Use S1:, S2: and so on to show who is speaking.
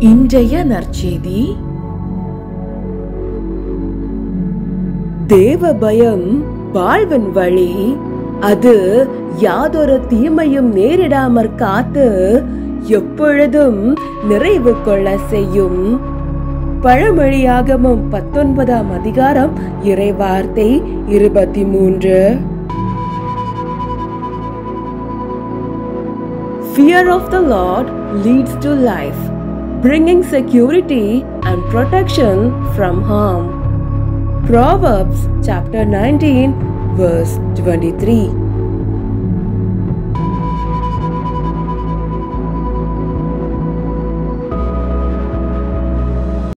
S1: இன்றைய நற்செய்தி தேவ பயம் வாழ்வின் வழி அது யாதொரு தீமையும் நேரிடாமற் காத்து எப்பொழுதும் நிறைவு கொள்ள செய்யும் பழமொழியாகமும் பத்தொன்பதாம் அதிகாரம் இறைவார்த்தை இருபத்தி மூன்று Fear of the Lord leads to life, bringing security and protection from harm. Proverbs chapter 19, verse 23.